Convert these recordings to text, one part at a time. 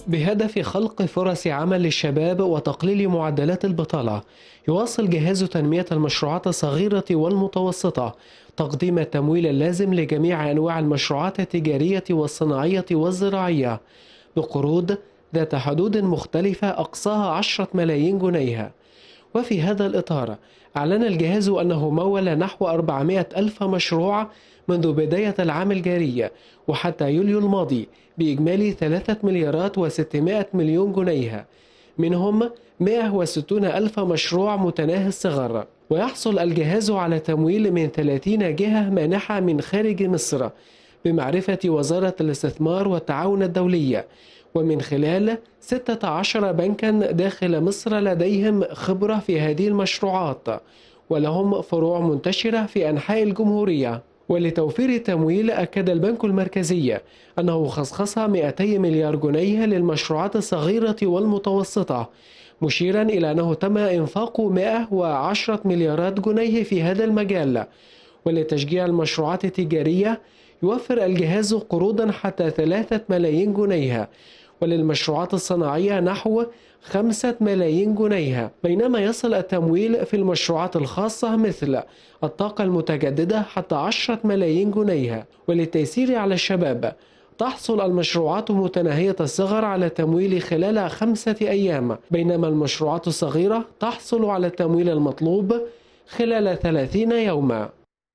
بهدف خلق فرص عمل للشباب وتقليل معدلات البطالة يواصل جهاز تنمية المشروعات الصغيرة والمتوسطة تقديم التمويل اللازم لجميع أنواع المشروعات التجارية والصناعية والزراعية بقروض ذات حدود مختلفة أقصاها 10 ملايين جنيه وفي هذا الإطار أعلن الجهاز أنه مول نحو 400 ألف مشروع منذ بداية العام الجاري وحتى يوليو الماضي بإجمالي 3 مليارات و600 مليون جنيه منهم 160 ألف مشروع متناهي الصغر ويحصل الجهاز على تمويل من 30 جهة مانحة من خارج مصر بمعرفة وزارة الاستثمار والتعاون الدولي ومن خلال 16 بنكا داخل مصر لديهم خبرة في هذه المشروعات ولهم فروع منتشرة في أنحاء الجمهورية ولتوفير التمويل أكد البنك المركزي أنه خصخص 200 مليار جنيه للمشروعات الصغيرة والمتوسطة مشيرا إلى أنه تم إنفاق 110 مليارات جنيه في هذا المجال ولتشجيع المشروعات التجارية يوفر الجهاز قروضا حتى 3 ملايين جنيه وللمشروعات الصناعية نحو خمسة ملايين جنيه بينما يصل التمويل في المشروعات الخاصة مثل الطاقة المتجددة حتى عشرة ملايين جنيه وللتيسير على الشباب تحصل المشروعات متناهية الصغر على التمويل خلال خمسة أيام بينما المشروعات الصغيرة تحصل على التمويل المطلوب خلال ثلاثين يوما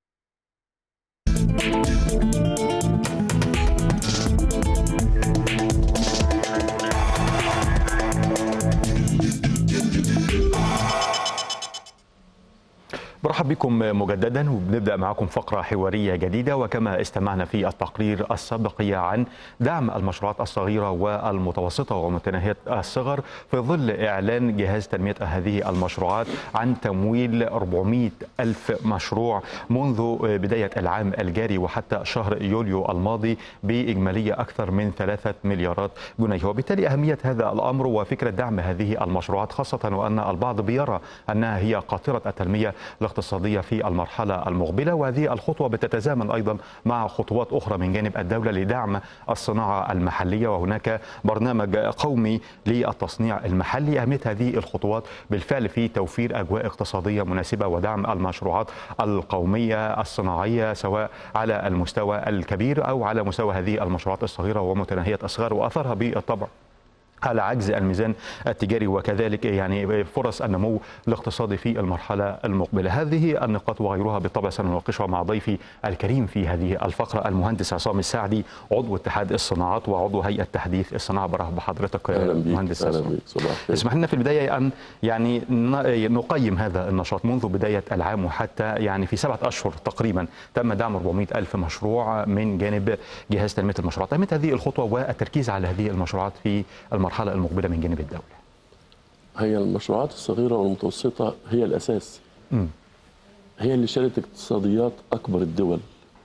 برحب بكم مجددا وبنبدا معكم فقره حواريه جديده وكما استمعنا في التقرير السابق عن دعم المشروعات الصغيره والمتوسطه ومتناهيه الصغر في ظل اعلان جهاز تنميه هذه المشروعات عن تمويل 400 الف مشروع منذ بدايه العام الجاري وحتى شهر يوليو الماضي باجماليه اكثر من 3 مليارات جنيه وبالتالي اهميه هذا الامر وفكره دعم هذه المشروعات خاصه وان البعض بيرى انها هي قاطره التنميه الاقتصادية في المرحلة المقبلة وهذه الخطوة بتتزامن أيضا مع خطوات أخرى من جانب الدولة لدعم الصناعة المحلية وهناك برنامج قومي للتصنيع المحلي أهمية هذه الخطوات بالفعل في توفير أجواء اقتصادية مناسبة ودعم المشروعات القومية الصناعية سواء على المستوى الكبير أو على مستوى هذه المشروعات الصغيرة ومتناهية الصغر وأثرها بالطبع على عجز الميزان التجاري وكذلك يعني فرص النمو الاقتصادي في المرحلة المقبلة هذه النقاط وغيرها بالطبع سنناقشها مع ضيفي الكريم في هذه الفقرة المهندس عصام السعدي عضو اتحاد الصناعات وعضو هيئة تحديث الصناعة برحب بحضرتك مهندس عصام اسمح لنا في البداية أن يعني نقيم هذا النشاط منذ بداية العام وحتى يعني في سبعة أشهر تقريبا تم دعم 400 ألف مشروع من جانب جهاز تنمية المشروعات أهمية هذه الخطوة والتركيز على هذه المشروعات في المرحلة المرحلة المقبلة من جانب الدولة هي المشروعات الصغيرة والمتوسطة هي الأساس م. هي اللي شالت اقتصاديات أكبر الدول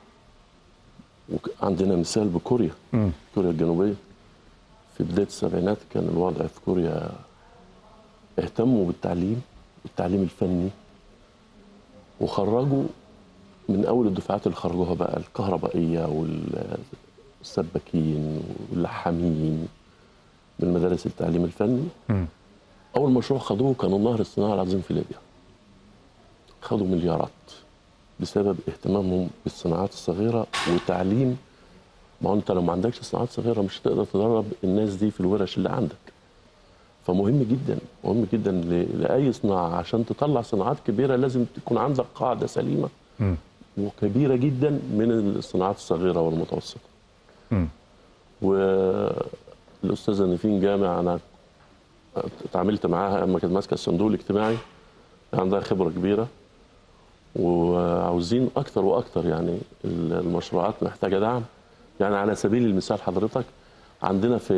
عندنا مثال بكوريا م. كوريا الجنوبية في بداية السبعينات كان الوضع في كوريا اهتموا بالتعليم والتعليم الفني وخرجوا من أول الدفعات اللي خرجوها بقى الكهربائية والسباكين واللحامين من مدارس التعليم الفني م. اول مشروع خدوه كان النهر الصناعي العظيم في ليبيا خدوا مليارات بسبب اهتمامهم بالصناعات الصغيره وتعليم ما هو انت لو ما عندكش صناعات صغيره مش هتقدر تدرب الناس دي في الورش اللي عندك فمهم جدا مهم جدا لاي صناعه عشان تطلع صناعات كبيره لازم تكون عندك قاعده سليمه م. وكبيره جدا من الصناعات الصغيره والمتوسطه م. و الاستاذه نيفين جامع انا اتعاملت معاها اما كانت ماسكه الصندوق الاجتماعي عندها خبره كبيره وعاوزين اكتر واكتر يعني المشروعات محتاجه دعم يعني على سبيل المثال حضرتك عندنا في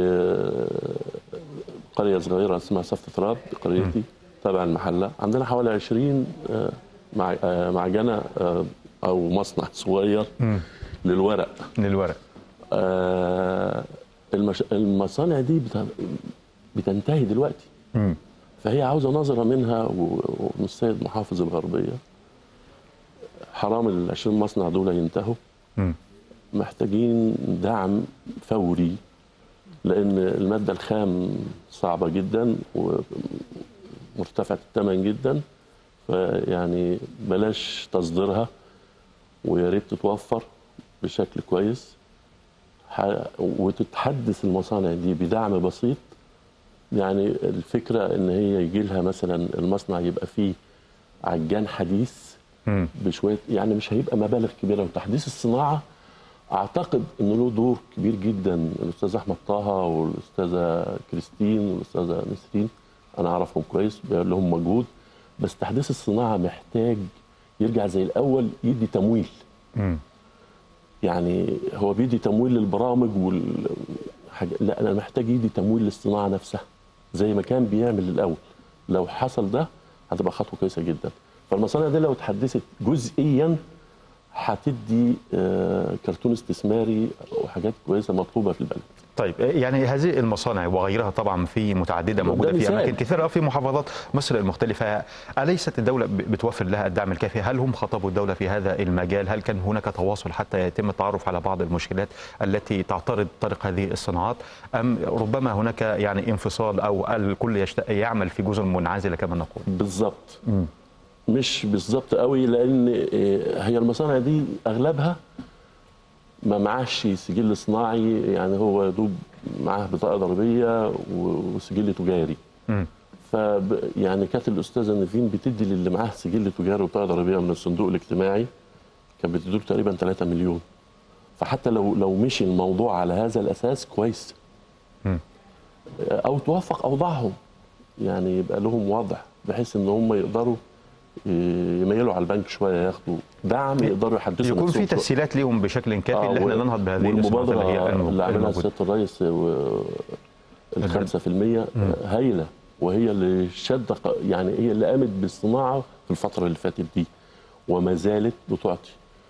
قريه صغيره اسمها صفة تراب قريتي تبع المحله عندنا حوالي 20 معجنه او مصنع صغير للورق للورق المش... المصانع دي بت... بتنتهي دلوقتي م. فهي عاوزه نظره منها ومن السيد محافظ الغربيه حرام ال 20 مصنع دول ينتهوا م. محتاجين دعم فوري لان الماده الخام صعبه جدا ومرتفعه الثمن جدا فيعني بلاش تصديرها ويا ريت تتوفر بشكل كويس ح- وتتحدث المصانع دي بدعم بسيط يعني الفكره ان هي يجي لها مثلا المصنع يبقى فيه عجان حديث مم. بشويه يعني مش هيبقى مبالغ كبيره وتحديث الصناعه اعتقد انه له دور كبير جدا الاستاذ احمد طه والاستاذه كريستين والاستاذه نسرين انا اعرفهم كويس بيعمل لهم مجهود بس تحديث الصناعه محتاج يرجع زي الاول يدي تمويل مم. يعني هو بيدي تمويل للبرامج وال حاجة- لا انا محتاج يدي تمويل للصناعه نفسها زي ما كان بيعمل الاول لو حصل ده هتبقى خطوه كويسه جدا فالمصانع دي لو اتحدثت جزئيا هتدي آه، كرتون استثماري وحاجات كويسه مطلوبه في البلد طيب يعني هذه المصانع وغيرها طبعا في متعدده موجوده في مثال. اماكن كثيره في محافظات مصر المختلفه اليست الدوله ب- بتوفر لها الدعم الكافي هل هم خاطبوا الدوله في هذا المجال هل كان هناك تواصل حتى يتم التعرف على بعض المشكلات التي تعترض طريق هذه الصناعات ام ربما هناك يعني انفصال او الكل يشت... يعمل في جزر منعزله كما نقول بالظبط مش بالظبط قوي لان آه، هي المصانع دي اغلبها ما معاش سجل صناعي يعني هو يا دوب معاه بطاقه ضريبيه و- وسجل تجاري مم. ف يعني كانت الاستاذه نيفين بتدي للي معاه سجل تجاري وبطاقه ضريبيه من الصندوق الاجتماعي كان بتديله تقريبا 3 مليون فحتى لو لو مشي الموضوع على هذا الاساس كويس مم. او توفق اوضاعهم يعني يبقى لهم وضع بحيث ان هم يقدروا يميلوا على البنك شويه ياخدوا دعم يقدروا يحدثوا يكون في نفسهم شوية. تسهيلات لهم بشكل كافي آه، ان احنا و- ننهض بهذه الصناعات اللي هي والمبادره اللي عملها الموجودة. سياده الرئيس و- الخمسة في المية هايلة وهي اللي شد ق- يعني هي اللي قامت بالصناعة في الفترة اللي فاتت دي وما زالت بتعطي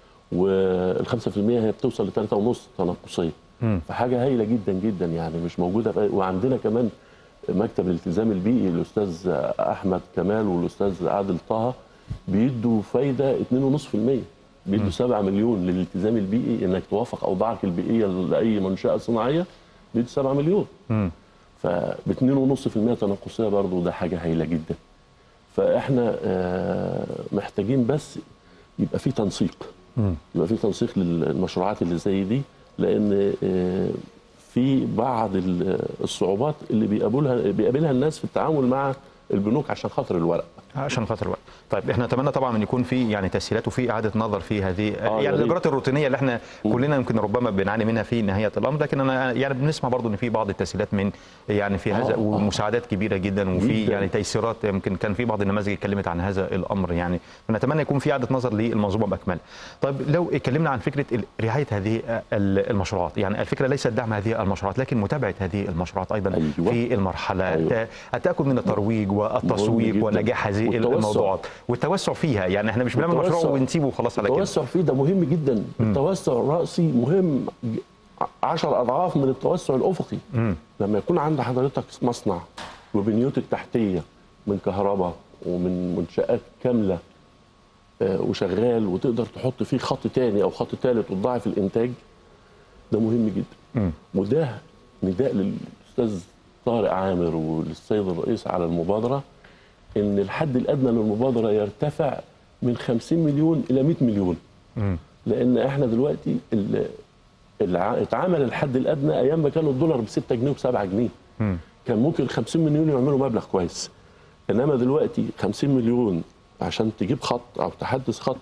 والخمسة في المية هي بتوصل لثلاثة ونص تناقصية مم. فحاجة هايلة جدا جدا يعني مش موجودة في أي- وعندنا كمان مكتب الالتزام البيئي الأستاذ أحمد كمال والأستاذ عادل طه بيدوا فايدة 2.5% بيدوا 7 مليون للالتزام البيئي انك توافق اوضاعك البيئيه لاي منشاه صناعيه بيدوا 7 مليون مم. فب 2.5% تناقصيه برضه ده حاجه هايله جدا فاحنا آه، محتاجين بس يبقى في تنسيق مم. يبقى في تنسيق للمشروعات اللي زي دي لان آه، في بعض ال- الصعوبات اللي بيقابلها بيقابلها الناس في التعامل مع البنوك عشان خاطر الورق عشان خاطر الوقت طيب احنا نتمنى طبعا ان يكون في يعني تسهيلات وفي اعاده نظر في هذه يا يعني ريت. الاجراءات الروتينيه اللي احنا كلنا يمكن ربما بنعاني منها في نهايه الامر لكن انا يعني بنسمع برضو ان في بعض التسهيلات من يعني في هذا آه، آه. ومساعدات كبيره جدا وفي جداً. يعني تيسيرات يمكن كان في بعض النماذج اتكلمت عن هذا الامر يعني فنتمنى يكون في اعاده نظر للمنظومه باكملها طيب لو اتكلمنا عن فكره ال- رعايه هذه ال- المشروعات يعني الفكره ليست دعم هذه المشروعات لكن متابعه هذه المشروعات ايضا أيوة. في المرحله أيوة. التاكد من الترويج مهم والتسويق جداً. ونجاح هذه والتوسع. الموضوعات والتوسع فيها يعني احنا مش بنعمل مشروع والتوسع. ونسيبه وخلاص على كده التوسع فيه ده مهم جدا التوسع الرأسي مهم ج- عشر أضعاف من التوسع الأفقي مم. لما يكون عند حضرتك مصنع وبنيوت التحتية من كهرباء ومن منشآت كاملة آه، وشغال وتقدر تحط فيه خط تاني أو خط تالت وتضاعف الإنتاج ده مهم جدا مم. وده نداء للأستاذ طارق عامر وللسيد الرئيس على المبادرة إن الحد الأدنى للمبادرة يرتفع من 50 مليون إلى 100 مليون مم. لان احنا دلوقتي ال- الع- اتعمل الحد الادنى ايام ما كان الدولار ب 6 جنيه وب 7 جنيه مم. كان ممكن 50 مليون يعملوا مبلغ كويس انما دلوقتي 50 مليون عشان تجيب خط او تحدث خط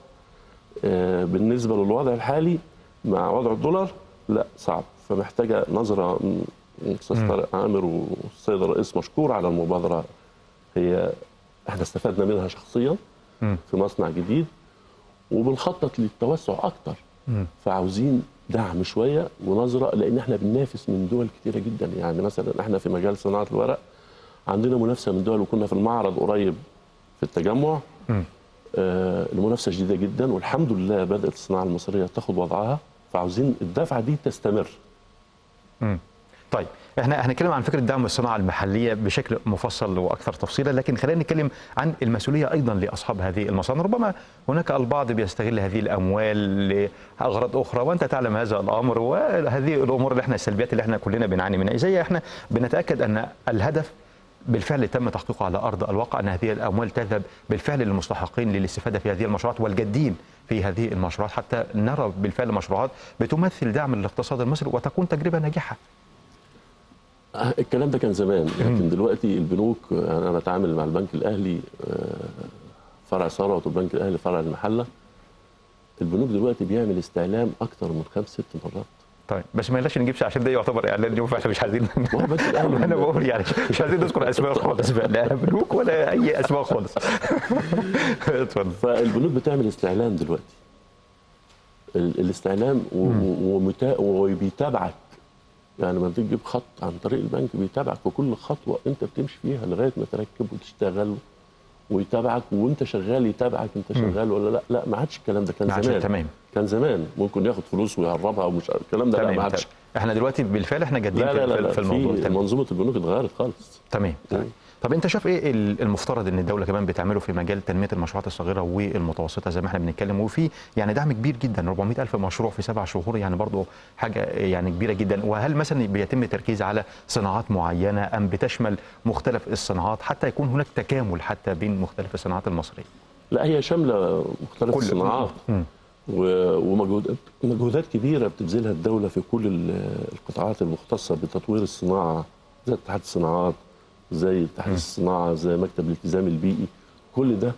آه، بالنسبه للوضع الحالي مع وضع الدولار لا صعب فمحتاجه نظره من الاستاذ طارق عامر والسيد الرئيس مشكور على المبادره هي احنا استفدنا منها شخصيا مم. في مصنع جديد وبنخطط للتوسع اكتر مم. فعاوزين دعم شويه ونظره لان احنا بننافس من دول كتيره جدا يعني مثلا احنا في مجال صناعه الورق عندنا منافسه من دول وكنا في المعرض قريب في التجمع مم. آه المنافسه شديده جدا والحمد لله بدات الصناعه المصريه تاخد وضعها فعاوزين الدفعه دي تستمر مم. طيب احنا هنتكلم عن فكره دعم الصناعه المحليه بشكل مفصل واكثر تفصيلا لكن خلينا نتكلم عن المسؤوليه ايضا لاصحاب هذه المصانع ربما هناك البعض بيستغل هذه الاموال لاغراض اخرى وانت تعلم هذا الامر وهذه الامور اللي احنا السلبيات اللي احنا كلنا بنعاني منها زي احنا بنتاكد ان الهدف بالفعل تم تحقيقه على ارض الواقع ان هذه الاموال تذهب بالفعل للمستحقين للاستفاده في هذه المشروعات والجادين في هذه المشروعات حتى نرى بالفعل مشروعات بتمثل دعم للاقتصاد المصري وتكون تجربه ناجحه. آه، الكلام ده كان زمان لكن دلوقتي البنوك آه، انا بتعامل مع البنك الاهلي آه، فرع ثروت والبنك الاهلي فرع المحله البنوك دلوقتي بيعمل استعلام اكتر من خمس ست مرات طيب بس ما يلاش نجيبش عشان ده يعتبر اعلان اليوم فاحنا مش عايزين ما هو البنك الاهلي انا بقول يعني مش عايزين نذكر اسماء خالص بقى لا بنوك ولا اي اسماء خالص اتفضل فالبنوك بتعمل استعلام دلوقتي ال- الاستعلام و- و- ومتا- وبيتابعك يعني لما تيجي تجيب خط عن طريق البنك بيتابعك في كل خطوه انت بتمشي فيها لغايه ما تركب وتشتغل ويتابعك وانت شغال يتابعك انت شغال ولا لا لا ما عادش الكلام ده كان ما عادش- زمان تمام. كان زمان ممكن ياخد فلوس ويهربها ومش الكلام ده لا تمام ما تمام. عادش احنا دلوقتي بالفعل احنا جادين لا لا لا, في- لا في الموضوع في تمام منظومه البنوك اتغيرت خالص تمام تمام. طب انت شايف ايه ال- المفترض ان الدوله كمان بتعمله في مجال تنميه المشروعات الصغيره والمتوسطه زي ما احنا بنتكلم وفي يعني دعم كبير جدا 400 الف مشروع في سبع شهور يعني برضه حاجه يعني كبيره جدا وهل مثلا بيتم التركيز على صناعات معينه ام بتشمل مختلف الصناعات حتى يكون هناك تكامل حتى بين مختلف الصناعات المصريه لا هي شامله مختلف كل- الصناعات مم. و- ومجهودات مجهودات كبيره بتبذلها الدوله في كل ال- القطاعات المختصه بتطوير الصناعه زي اتحاد الصناعات زي اتحاد الصناعه زي مكتب الالتزام البيئي كل ده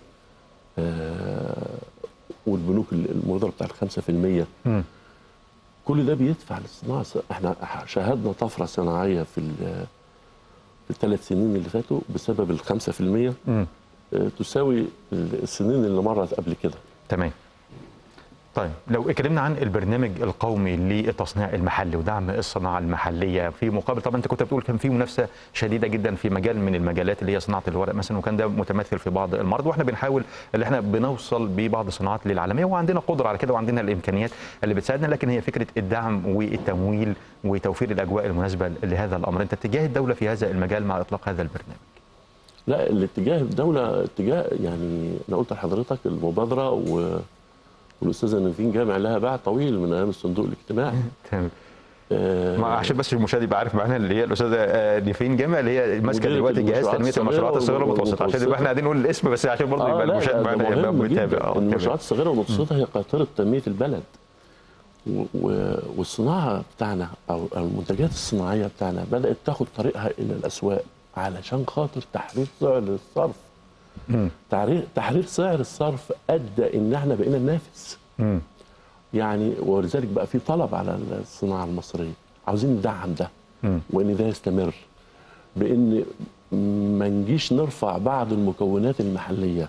آه، والبنوك المبادره بتاع ال 5% مم. كل ده بيدفع للصناعه احنا شاهدنا طفره صناعيه في ال- في الثلاث سنين اللي فاتوا بسبب ال 5% مم. آه، تساوي السنين اللي مرت قبل كده تمام طيب لو اتكلمنا عن البرنامج القومي للتصنيع المحلي ودعم الصناعه المحليه في مقابل طبعا انت كنت بتقول كان في منافسه شديده جدا في مجال من المجالات اللي هي صناعه الورق مثلا وكان ده متمثل في بعض المرض واحنا بنحاول اللي احنا بنوصل ببعض الصناعات للعالميه وعندنا قدره على كده وعندنا الامكانيات اللي بتساعدنا لكن هي فكره الدعم والتمويل وتوفير الاجواء المناسبه لهذا الامر انت اتجاه الدوله في هذا المجال مع اطلاق هذا البرنامج لا الاتجاه الدولة اتجاه يعني أنا قلت لحضرتك المبادرة و... والأستاذة نيفين جامع لها باع طويل من أيام الصندوق الاجتماعي تمام آه، ما عشان بس المشاهد يبقى عارف معانا اللي هي الاستاذه آه، نيفين جامع اللي هي ماسكه مديرة دلوقتي جهاز المشروعات تنميه الصغيرة المشروعات الصغيره والمتوسطه عشان يبقى احنا قاعدين نقول الاسم بس عشان برضه يبقى آه لا المشاهد لا ده معانا يبقى مهم متابع جدا آه، تمام. المشروعات الصغيرة والمتوسطة هي قاطرة تنمية البلد و... و... والصناعة بتاعنا أو أو المنتجات الصناعية بتاعنا بدأت تاخد طريقها إلى الأسواق علشان خاطر تحرير سعر الصرف مم. تحرير تحرير سعر الصرف أدى إن احنا بقينا ننافس مم. يعني ولذلك بقى في طلب على الصناعه المصريه عاوزين ندعم ده مم. وان ده يستمر بان ما نجيش نرفع بعض المكونات المحليه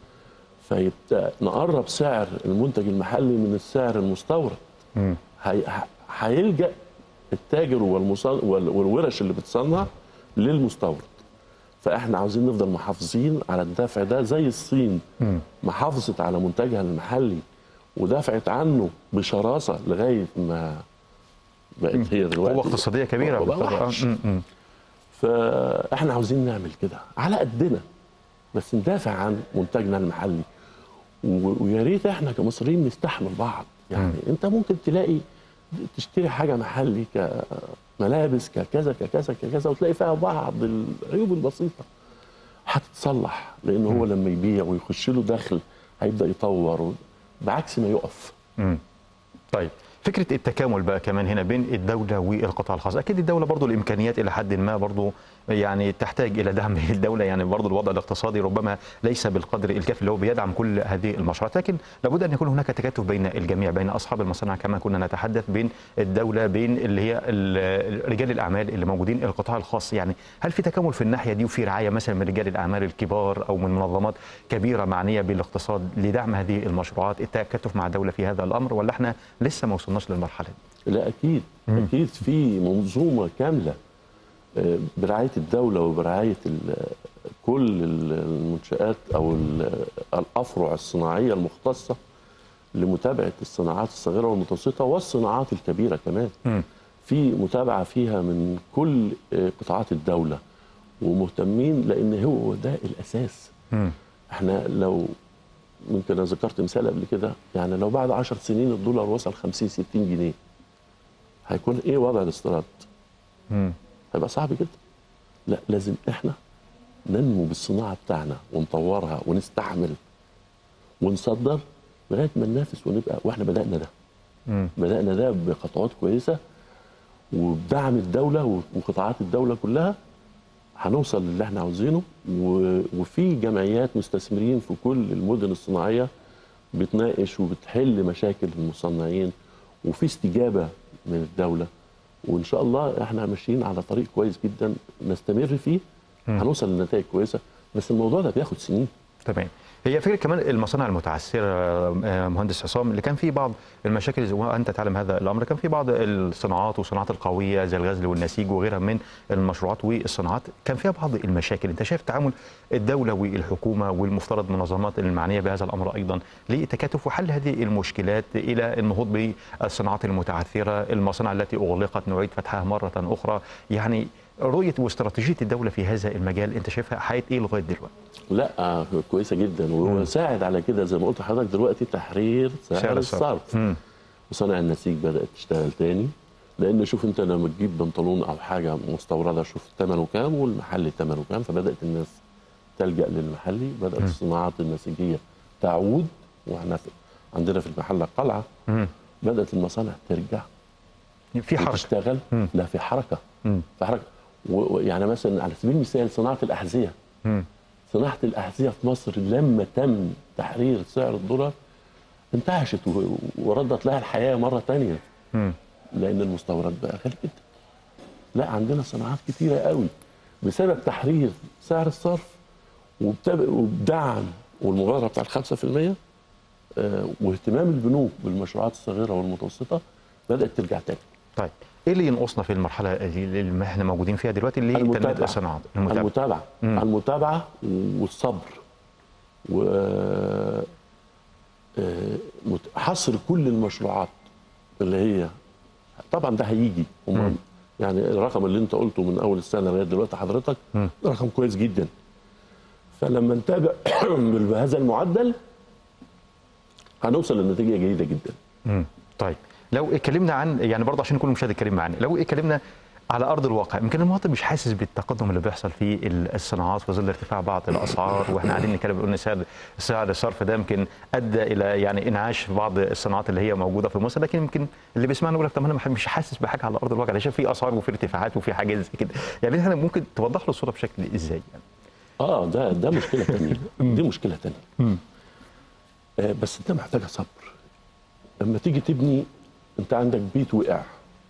فيبقى نقرب سعر المنتج المحلي من السعر المستورد مم. هي- ه- هيلجا التاجر والمصنع وال- والورش اللي بتصنع للمستورد فاحنا عاوزين نفضل محافظين على الدفع ده زي الصين مم. محافظت على منتجها المحلي ودفعت عنه بشراسه لغايه ما بقت هي دلوقتي قوه اقتصاديه كبيره بقى بالطبع. وحش. مم. مم. فاحنا عاوزين نعمل كده على قدنا بس ندافع عن منتجنا المحلي و- ويا ريت احنا كمصريين نستحمل بعض يعني مم. انت ممكن تلاقي تشتري حاجه محلي كملابس ككذا ككذا ككذا وتلاقي فيها بعض العيوب البسيطه هتتصلح لان هو لما يبيع ويخش له دخل هيبدا يطور بعكس ما يقف مم. طيب فكره التكامل بقى كمان هنا بين الدوله والقطاع الخاص اكيد الدوله برضو الامكانيات الى حد ما برضو يعني تحتاج الى دعم الدوله يعني برضو الوضع الاقتصادي ربما ليس بالقدر الكافي اللي هو بيدعم كل هذه المشروعات لكن لابد ان يكون هناك تكاتف بين الجميع بين اصحاب المصانع كما كنا نتحدث بين الدوله بين اللي هي ال- رجال الاعمال اللي موجودين القطاع الخاص يعني هل في تكامل في الناحيه دي وفي رعايه مثلا من رجال الاعمال الكبار او من منظمات كبيره معنيه بالاقتصاد لدعم هذه المشروعات التكاتف مع الدوله في هذا الامر ولا احنا لسه ما وصلناش للمرحله دي لا اكيد اكيد في منظومه كامله آه، برعايه الدوله وبرعايه ال- كل ال- المنشات او ال- الافرع الصناعيه المختصه لمتابعه الصناعات الصغيره والمتوسطه والصناعات الكبيره كمان مم. في متابعه فيها من كل آه، قطاعات الدوله ومهتمين لان هو ده الاساس مم. احنا لو يمكن انا ذكرت مثال قبل كده يعني لو بعد 10 سنين الدولار وصل 50 60 جنيه هيكون ايه وضع الاستيراد؟ مم. هيبقى صعب جدا لا لازم احنا ننمو بالصناعه بتاعنا ونطورها ونستحمل ونصدر لغايه ما ننافس ونبقى واحنا بدانا ده مم. بدانا ده بخطوات كويسه وبدعم الدوله وقطاعات الدوله كلها هنوصل للي احنا عاوزينه و- وفي جمعيات مستثمرين في كل المدن الصناعيه بتناقش وبتحل مشاكل المصنعين وفي استجابه من الدوله وان شاء الله احنا ماشيين على طريق كويس جدا نستمر فيه هنوصل لنتائج كويسه بس الموضوع ده بياخد سنين تمام هي فكره كمان المصانع المتعثره آه، مهندس عصام اللي كان في بعض المشاكل زي- وانت تعلم هذا الامر كان في بعض الصناعات والصناعات القويه زي الغزل والنسيج وغيرها من المشروعات والصناعات كان فيها بعض المشاكل انت شايف تعامل الدوله والحكومه والمفترض المنظمات المعنيه بهذا الامر ايضا لتكاتف وحل هذه المشكلات الى النهوض بالصناعات المتعثره المصانع التي اغلقت نعيد فتحها مره اخرى يعني رؤيه واستراتيجيه الدوله في هذا المجال انت شايفها حياه ايه لغايه دلوقتي لا آه، كويسه جدا وساعد على كده زي ما قلت لحضرتك دلوقتي تحرير سعر, سعر الصرف. الصرف مم. وصانع النسيج بدات تشتغل تاني لان شوف انت لما تجيب بنطلون او حاجه مستورده شوف ثمنه كام والمحلي ثمنه كام فبدات الناس تلجا للمحلي بدات الصناعات النسيجيه تعود واحنا في عندنا في المحله قلعه مم. بدات المصانع ترجع في حركه وتشتغل مم. لا في حركه مم. في حركه و- و- يعني مثلا على سبيل المثال صناعه الاحذيه مم. صناعه الاحذيه في مصر لما تم تحرير سعر الدولار انتعشت و- وردت لها الحياه مره تانية مم. لان المستورد بقى غالي جدا لا عندنا صناعات كتيره قوي بسبب تحرير سعر الصرف وبتب- وبدعم والمبادره بتاع الخمسة في المية آه، واهتمام البنوك بالمشروعات الصغيره والمتوسطه بدات ترجع تاني طيب ايه اللي ينقصنا في المرحله اللي اللي احنا موجودين فيها دلوقتي لتنميه الصناعات المتابعه المتابعه مم. المتابعه والصبر و آه، مت- حصر كل المشروعات اللي هي طبعا ده هيجي هم مم. يعني الرقم اللي انت قلته من اول السنه لغايه دلوقتي حضرتك مم. رقم كويس جدا فلما نتابع بهذا المعدل هنوصل لنتيجه جيده جدا مم. طيب لو اتكلمنا عن يعني برضه عشان يكون المشاهد الكريم معانا لو اتكلمنا على ارض الواقع يمكن المواطن مش حاسس بالتقدم اللي بيحصل في ال- الصناعات في ظل ارتفاع بعض الاسعار واحنا قاعدين نتكلم بنقول ان سعر سعر الصرف ده يمكن ادى الى يعني انعاش في بعض الصناعات اللي هي موجوده في مصر لكن يمكن اللي بيسمعنا يقول لك طب انا مش حاسس بحاجه على ارض الواقع ده شايف في اسعار وفي ارتفاعات وفي حاجات زي كده يعني احنا ممكن توضح له الصوره بشكل ازاي يعني اه ده ده مشكله ثانيه دي مشكله ثانيه آه بس ده محتاجه صبر لما تيجي تبني انت عندك بيت وقع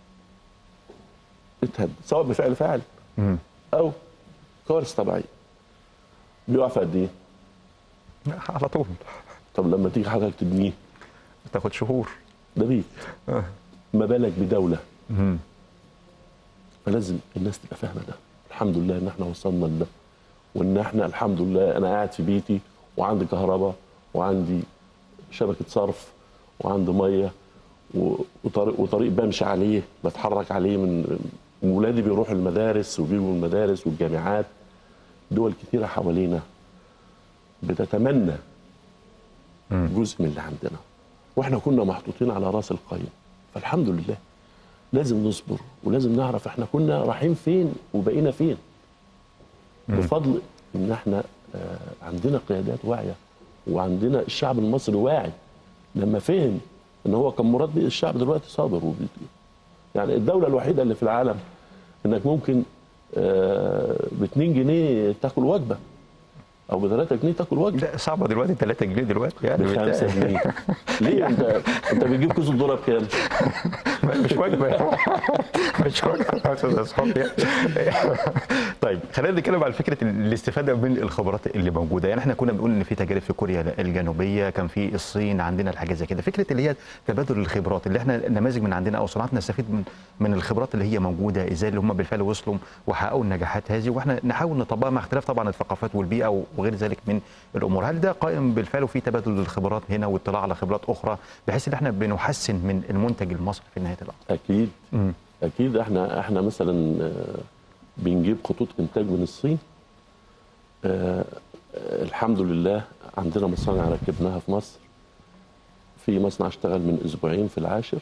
اتهد سواء بفعل فاعل مم. او كوارث طبيعيه بيقع في قد ايه؟ على طول طب لما تيجي حضرتك تبنيه تاخد شهور ده بيت آه. ما بالك بدوله مم. فلازم الناس تبقى فاهمه ده الحمد لله ان احنا وصلنا لده وان احنا الحمد لله انا قاعد في بيتي وعندي كهرباء وعندي شبكه صرف وعندي ميه و- وطريق وطريق بمشي عليه بتحرك عليه من ولادي بيروحوا المدارس وبيجوا المدارس والجامعات دول كتيره حوالينا بتتمنى جزء من اللي عندنا واحنا كنا محطوطين على راس القايم فالحمد لله لازم نصبر ولازم نعرف احنا كنا رايحين فين وبقينا فين بفضل ان احنا آه، عندنا قيادات واعيه وعندنا الشعب المصري واعي لما فهم ان هو كان مراد بيه الشعب دلوقتي صابر وبي يعني الدوله الوحيده اللي في العالم انك ممكن ب 2 جنيه تاكل وجبه او ب 3 جنيه تاكل وجبه لا صعبه دلوقتي 3 جنيه دلوقتي يعني ب 5 جنيه ليه انت انت بتجيب كيس الذره بكام؟ مش وجبه مش وجبه يا استاذ اصحاب طيب خلينا نتكلم على فكره الاستفاده من الخبرات اللي موجوده يعني احنا كنا بنقول ان في تجارب في كوريا الجنوبيه كان في الصين عندنا الحاجات زي كده فكره اللي هي تبادل الخبرات اللي احنا نماذج من عندنا او صناعات نستفيد من من الخبرات اللي هي موجوده ازاي اللي هم بالفعل وصلوا وحققوا النجاحات هذه واحنا نحاول نطبقها مع اختلاف طبعا الثقافات والبيئه وغير ذلك من الامور هل ده قائم بالفعل وفي تبادل الخبرات هنا واطلاع على خبرات اخرى بحيث ان احنا بنحسن من المنتج المصري في نهايه الامر اكيد مم. اكيد احنا احنا مثلا آه، بنجيب خطوط انتاج من الصين آه، آه، الحمد لله عندنا مصانع ركبناها في مصر في مصنع اشتغل من اسبوعين في العاشر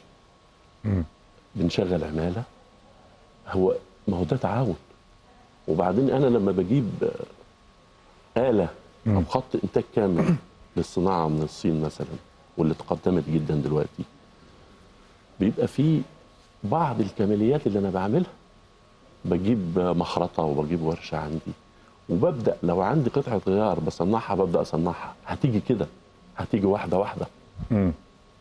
بنشغل عماله هو ما هو ده تعاون وبعدين انا لما بجيب آه، آلة او خط انتاج كامل للصناعه من الصين مثلا واللي تقدمت جدا دلوقتي بيبقى في بعض الكماليات اللي انا بعملها بجيب مخرطه وبجيب ورشه عندي وببدا لو عندي قطعه غيار بصنعها ببدا اصنعها هتيجي كده هتيجي واحده واحده مم.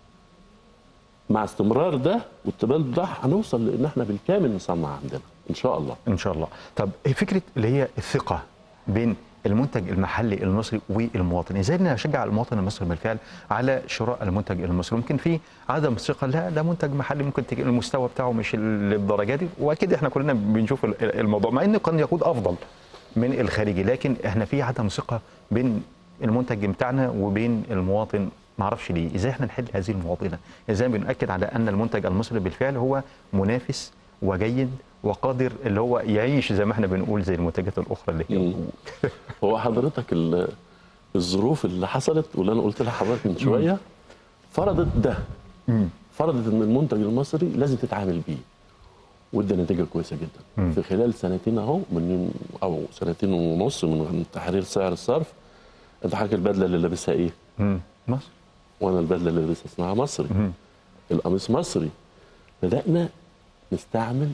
مع استمرار ده والتبادل ده هنوصل لان احنا بالكامل نصنع عندنا ان شاء الله ان شاء الله طب فكره اللي هي الثقه بين المنتج المحلي المصري والمواطن ازاي نشجع المواطن المصري بالفعل على شراء المنتج المصري ممكن في عدم ثقه لا ده منتج محلي ممكن تك- المستوى بتاعه مش للدرجه دي واكيد احنا كلنا بنشوف ال- الموضوع مع انه قد يكون افضل من الخارجي لكن احنا في عدم ثقه بين المنتج بتاعنا وبين المواطن ما اعرفش ليه ازاي احنا نحل هذه المعضله ازاي بنأكد على ان المنتج المصري بالفعل هو منافس وجيد وقادر اللي هو يعيش زي ما احنا بنقول زي المنتجات الاخرى اللي هي مم. هو حضرتك ال- الظروف اللي حصلت واللي انا قلت لحضرتك من شويه فرضت ده فرضت ان المنتج المصري لازم تتعامل بيه وادى نتيجه كويسه جدا في خلال سنتين اهو من او سنتين ونص من تحرير سعر الصرف انت حضرتك البدله اللي لابسها ايه؟ مم. مصر وانا البدله اللي لابسها صناعه مصري القميص مصري بدانا نستعمل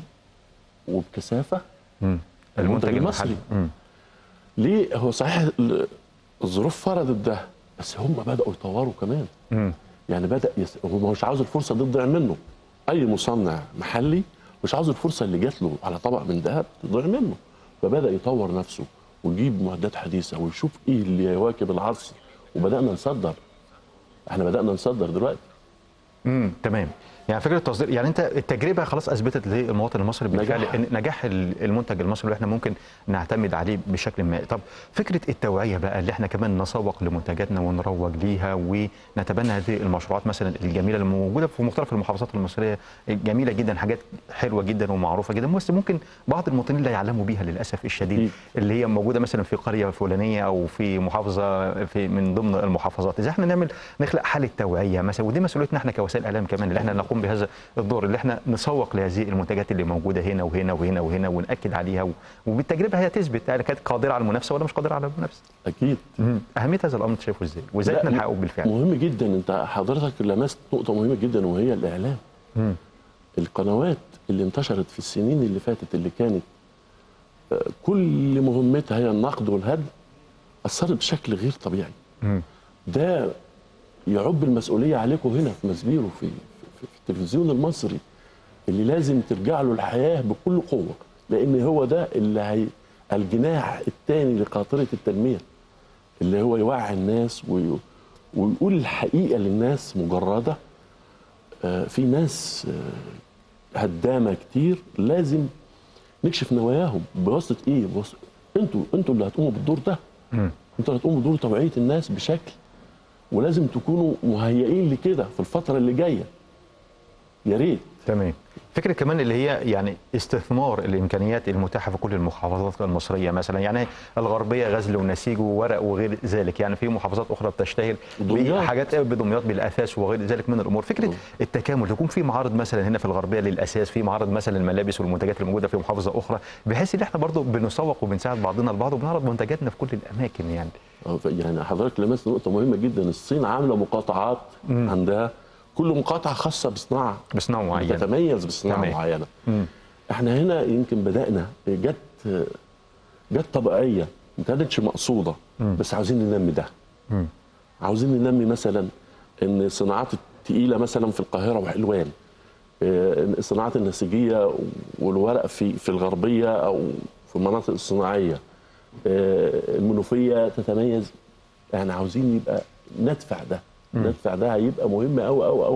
وبكثافه مم. المنتج المصري. مم. ليه هو صحيح ال- الظروف فرضت ده بس هم بداوا يطوروا كمان مم. يعني بدا يس... هو مش عاوز الفرصه دي تضيع منه اي مصنع محلي مش عاوز الفرصه اللي جات له على طبق من ذهب تضيع منه فبدا يطور نفسه ويجيب معدات حديثه ويشوف ايه اللي يواكب العصر وبدانا نصدر احنا بدانا نصدر دلوقتي امم تمام يعني فكره التصدير يعني انت التجربه خلاص اثبتت للمواطن المصري بالفعل نجاح. ان نجاح ال- المنتج المصري اللي احنا ممكن نعتمد عليه بشكل ما طب فكره التوعيه بقى اللي احنا كمان نسوق لمنتجاتنا ونروج ليها ونتبنى هذه المشروعات مثلا الجميله اللي موجوده في مختلف المحافظات المصريه جميله جدا حاجات حلوه جدا ومعروفه جدا بس ممكن بعض المواطنين لا يعلموا بيها للاسف الشديد أكيد. اللي هي موجوده مثلا في قريه فلانيه او في محافظه في من ضمن المحافظات اذا احنا نعمل نخلق حاله توعيه مثلا ودي مسؤوليتنا احنا كوسائل اعلام كمان اللي احنا نقوم بهذا الدور اللي احنا نسوق لهذه المنتجات اللي موجوده هنا وهنا وهنا وهنا وناكد عليها و- وبالتجربه هي تثبت هل كانت قادره على المنافسه ولا مش قادره على المنافسه اكيد اهميه هذا الامر انت شايفه ازاي وازاي لا، احنا م- نحققه بالفعل مهم جدا انت حضرتك لمست نقطه مهمه جدا وهي الاعلام مم. القنوات اللي انتشرت في السنين اللي فاتت اللي كانت آه، كل مهمتها هي النقد والهدم اثرت بشكل غير طبيعي مم. ده يعب المسؤوليه عليكم هنا في مسبيرو في, في, في التلفزيون المصري اللي لازم ترجع له الحياه بكل قوه لان هو ده اللي هي الجناح الثاني لقاطره التنميه اللي هو يوعي الناس وي ويقول الحقيقه للناس مجرده آه، في ناس آه، هدامه كتير لازم نكشف نواياهم بواسطه ايه؟ بواسطة انتوا انتوا اللي هتقوموا بالدور ده مم. انتوا اللي هتقوموا بدور توعيه الناس بشكل ولازم تكونوا مهيئين لكده في الفتره اللي جايه يا ريت تمام فكرة كمان اللي هي يعني استثمار الامكانيات المتاحه في كل المحافظات المصريه مثلا يعني الغربيه غزل ونسيج وورق وغير ذلك يعني في محافظات اخرى بتشتهر دمياط. بحاجات بدمياط بالاثاث وغير ذلك من الامور فكره التكامل يكون في معارض مثلا هنا في الغربيه للاساس في معرض مثلا الملابس والمنتجات الموجوده في محافظه اخرى بحيث ان احنا برضو بنسوق وبنساعد بعضنا البعض وبنعرض منتجاتنا في كل الاماكن يعني اه، ف- يعني حضرتك لمست نقطه مهمه جدا الصين عامله مقاطعات عندها كل مقاطعه خاصه بصناعه بصناعه معينه بتتميز بصناعه تمام. معينه مم. احنا هنا يمكن بدانا جت جت طبيعيه ما كانتش مقصوده بس عاوزين ننمي ده مم. عاوزين ننمي مثلا ان الصناعات التقيله مثلا في القاهره وحلوان آه، الصناعات النسيجيه والورق في في الغربيه او في المناطق الصناعيه آه، المنوفيه تتميز يعني عاوزين يبقى ندفع ده ندفع ده هيبقى مهم قوي قوي قوي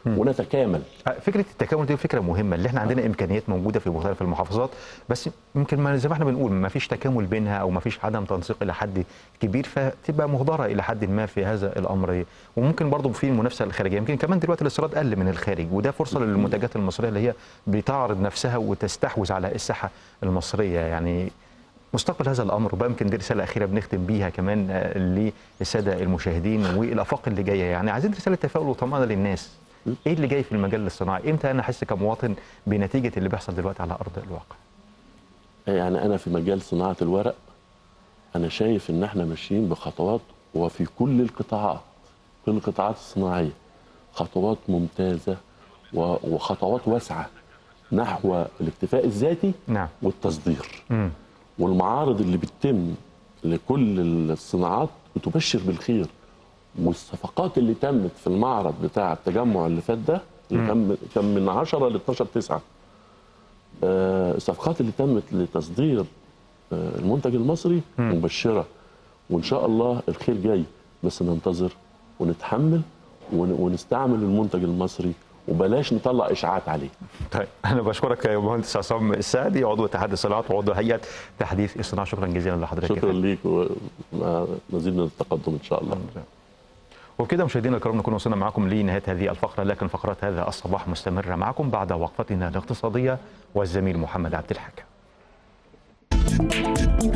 ونتكامل فكره التكامل دي فكره مهمه اللي احنا عندنا امكانيات موجوده في مختلف المحافظات بس يمكن ما زي ما احنا بنقول ما فيش تكامل بينها او ما فيش عدم تنسيق الى حد كبير فتبقى مهدره الى حد ما في هذا الامر وممكن برضه في المنافسه الخارجيه يمكن كمان دلوقتي الاستيراد قل من الخارج وده فرصه للمنتجات المصريه اللي هي بتعرض نفسها وتستحوذ على الساحه المصريه يعني مستقبل هذا الامر وبقى يمكن دي رساله اخيره بنختم بيها كمان آه، للساده المشاهدين والافاق اللي جايه يعني عايزين رساله تفاؤل وطمانه للناس ايه اللي جاي في المجال الصناعي امتى انا احس كمواطن بنتيجه اللي بيحصل دلوقتي على ارض الواقع يعني انا في مجال صناعه الورق انا شايف ان احنا ماشيين بخطوات وفي كل القطاعات كل القطاعات الصناعيه خطوات ممتازه و- وخطوات واسعه نحو الاكتفاء الذاتي نعم والتصدير امم والمعارض اللي بتتم لكل الصناعات بتبشر بالخير والصفقات اللي تمت في المعرض بتاع التجمع اللي فات ده اللي كان كان من 10 ل 12 9 آه، الصفقات اللي تمت لتصدير آه، المنتج المصري مبشره وان شاء الله الخير جاي بس ننتظر ونتحمل ون- ونستعمل المنتج المصري وبلاش نطلع اشاعات عليه طيب انا بشكرك يا مهندس عصام السعدي عضو اتحاد الصناعات وعضو هيئه تحديث الصناعه شكرا جزيلا لحضرتك يا شكرا فندم. ليك ومزيد من التقدم ان شاء الله وبكده مشاهدينا الكرام نكون وصلنا معكم لنهايه هذه الفقره لكن فقرات هذا الصباح مستمره معكم بعد وقفتنا الاقتصاديه والزميل محمد عبد الحكم